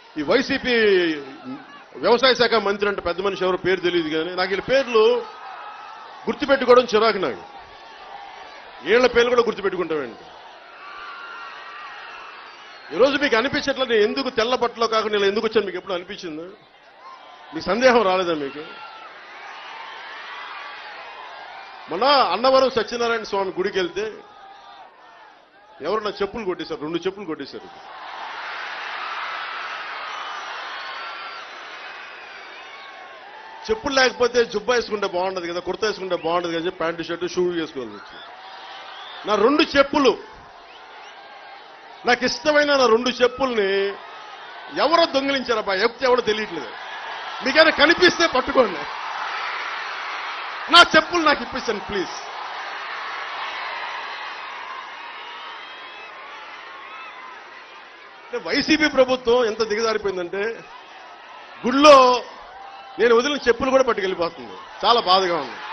ఈ వైసీపీ వ్యవసాయ శాఖ మంత్రి అంటే పెద్ద మనిషి ఎవరో పేరు తెలియదు కానీ నాకు వీళ్ళ పేర్లు గుర్తుపెట్టుకోవడం చిరాకు నాకు వీళ్ళ పేర్లు కూడా గుర్తుపెట్టుకుంటామండి ఈరోజు మీకు అనిపించట్లే నేను ఎందుకు తెల్ల బట్టలో కాకుండా ఇలా ఎందుకు వచ్చాను మీకు ఎప్పుడు అనిపించిందా మీ సందేహం రాలేదా మీకు మొన్న అన్నవరం సత్యనారాయణ స్వామి గుడికి వెళ్తే ఎవరు నా చెప్పులు కొట్టేశారు రెండు చెప్పులు కొట్టేశారు చెప్పులు లేకపోతే జుబ్బా వేసుకుంటే బాగుండదు కదా కుర్తా వేసుకుంటే బాగుండదు కదా చెప్పి ప్యాంటు షర్టు షూ వేసుకోవాల్సి వచ్చింది నా రెండు చెప్పులు నాకు ఇష్టమైన నా రెండు చెప్పుల్ని ఎవరో దొంగిలించారబ్బా ఎప్పుడు ఎవరో తెలియట్లేదు మీకైనా కనిపిస్తే పట్టుకోండి నా చెప్పులు నాకు ఇప్పిస్తాను ప్లీజ్ అంటే వైసీపీ ప్రభుత్వం ఎంత దిగజారిపోయిందంటే గుళ్ళో నేను వదిలిన చెప్పులు కూడా పట్టుకెళ్ళిపోతుంది చాలా బాధగా ఉంది